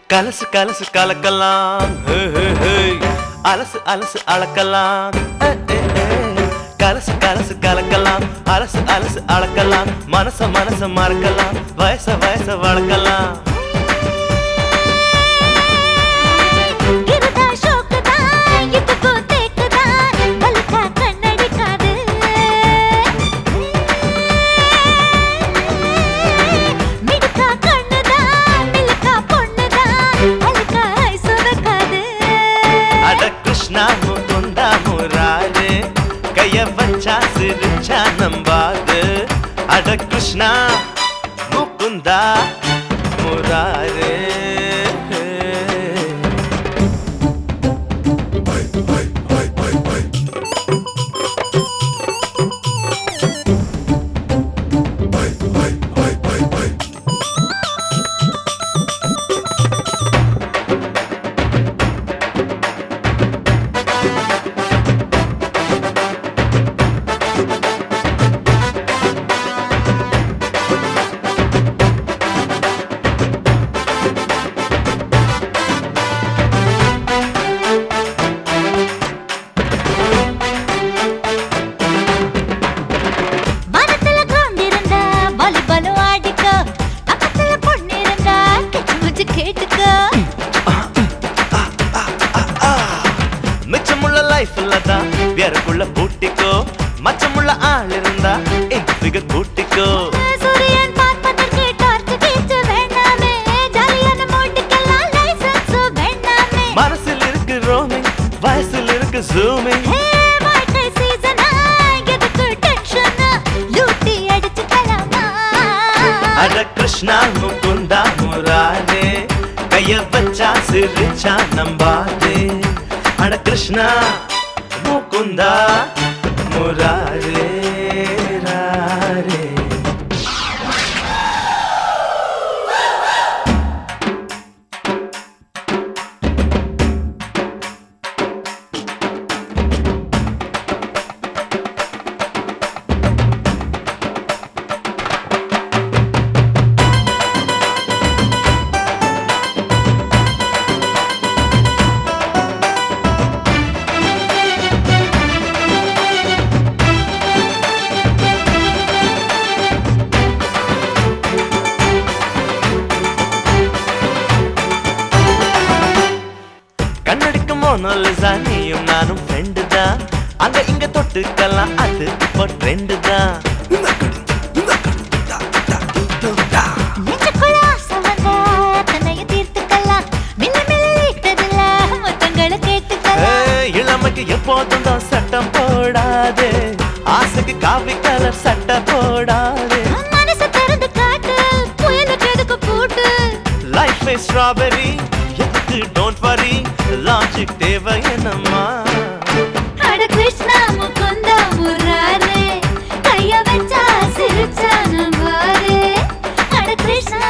கலசு கலசு கலக்கலாம் ஹே, ஹே, ஹே. அலசு அலசு அளக்கலாம் ஏ, ஏ, ஏ. கலசு கலசு கலக்கலாம் அலசு அலசு அளக்கலாம் மனச மனச மறக்கலாம் வயச வயச வளர்க்கலாம் இருதா ஷோக்குதா இதுக்கு தேக்குதா வலுக்கா கண்ணடிக்காது மிடுக்கா கண்ணுதா மில்கா பொண்ணுதா அழுக்கா ஐசுவக்காது அட கிருஷ்ணா முகுந்தா முராரே கைய வச்சா சிரிச்சா நம்பாது அட கிருஷ்ணா முகுந்தா முராரே வனத்துல கொண்டிருந்தா வாலிபாலும் ஆடிக்க பக்கத்துல பொண்ணு இருந்தா கெச்சு முச்சு கேட்டுக்க மிச்சமுள்ள லைஃப்ல தான் வேறக்குள்ள பூட்டிக்கோ மச்சமுள்ள ஆள் இருந்தா எங்க ஃபிகர் கூட்டிக்கோ சூரியன் பார்ப்பதற்கு டார்ச் வீச்சு வேண்டாமே ஜாலியான மூட்டுக்கெல்லாம் லைசன்ஸ் வேண்டாமே மனசில் இருக்கு ரோமிங் வயசில் இருக்கு ஜூமிங் ஹே வாழ்க்கை சீசனா எதுக்கு டென்ஷன் லூட்டி அடிச்சுக்கலாமா அட கிருஷ்ணா முகுந்தா முராரே கைய வச்சா சிரிச்சா நம்பாதே அட கிருஷ்ணா முகுந்தா முராரே ராரே கண்ணடிக்கும் மோனலிசா நீயும் நானும் ஃப்ரெண்டு தான் அங்க இங்க தொட்டுக்கலாம் அது இப்போ ட்ரெண்டு தான் நெஞ்சுக்குள்ள ஆசை வந்தா தன்னையும் தீர்த்துக்கலாம் மில்ல மில்ல இட்டதில்ல மொத்தங்களை கேட்டுக்கலாம் ஏய், இளமைக்கு எப்போதும் தான் சட்டம் போடாதே ஆசைக்கு காவி கலர் சட்டை போடாதே மனசு திறந்து காட்டு புயலுக்கு எதுக்கு பூட்டு லைஃப் ஸ்ட்ராபெரி எதுக்கு டோன்ட் வரி லாஜிக் தேவை என்னம்மா அட கிருஷ்ணா முகுந்தா முராரே கைய வச்சா சிரிச்சா நம்பாரே அட கிருஷ்ணா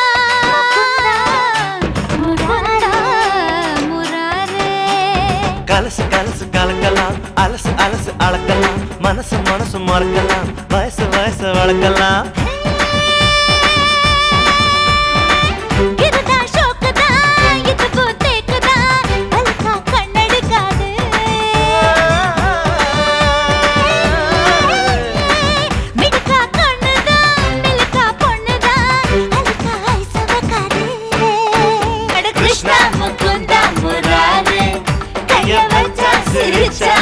முகுந்தா முராரே கலசு கலசு கலக்கலாம் அலசு அலசு அளக்கலாம் மனசு மனசு மறக்கலாம் வயசு வயசு வளர்க்கலாம் இதுதா ஷோக்குதா இதுக்கு தேக்குதா அழுக்கா கண்ணடிக்காது மிடுக்கா கண்ணுதா மில்கா பொண்ணுதா அழுக்கா ஐசவக்காது அட கிருஷ்ணா முகுந்தா முராரே கைய வச்சா சிரிச்சா